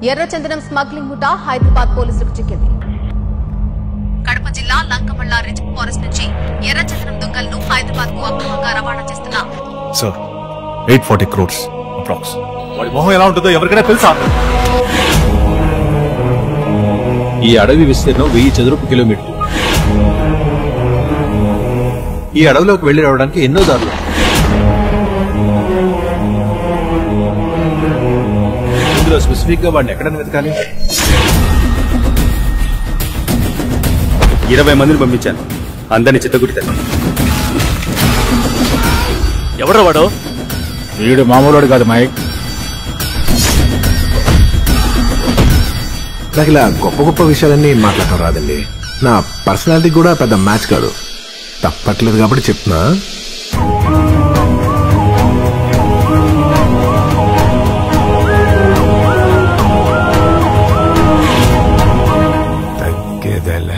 ఎర్రచందనం స్మగ్లింగ్ ముఠా హైదరాబాద్ పోలీసులకు చిక్కింది కడప జిల్లా లంకమల్ల రిజ్ ఫారెస్ట్ నుంచి ఎర్రచందనం దుంగలను హైదరాబాద్ కు అక్రమంగా రవాణా చేస్తున్న sir eight forty crores approx వాడి మొహం ఎలా ఉంటుందో ఎవరికైనా తెలుసా ఈ అడవి విస్తీర్ణం వెయ్యి చదురపు కిలోమీటర్లు ఈ అడవిలోకి వెళ్లి రావడానికి ఎన్నో దారులు ఇందులో స్పెసిఫిక్ గా వాడిని ఎక్కడ వెతకాలి ఇరవై మందిని పంపించాను అందరిని చిత్తగుట్టాను ఎవడ్రా వాడు వీడు మామూలుడు కాదు మైక్ నాకు ఇలా గొప్ప గొప్ప విషయాలన్నీ మాట్లాడటం రాదండి నా పర్సనాలిటీ కూడా పెద్ద మ్యాచ్ కాదు తప్పట్లేదు కాబట్టి చెప్తున్నా తగ్గేదేలే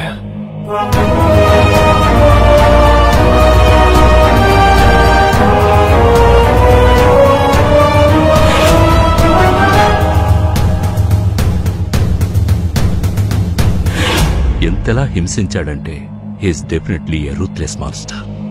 ఎంతలా హింసించాడంటే he's definitely a ruthless monster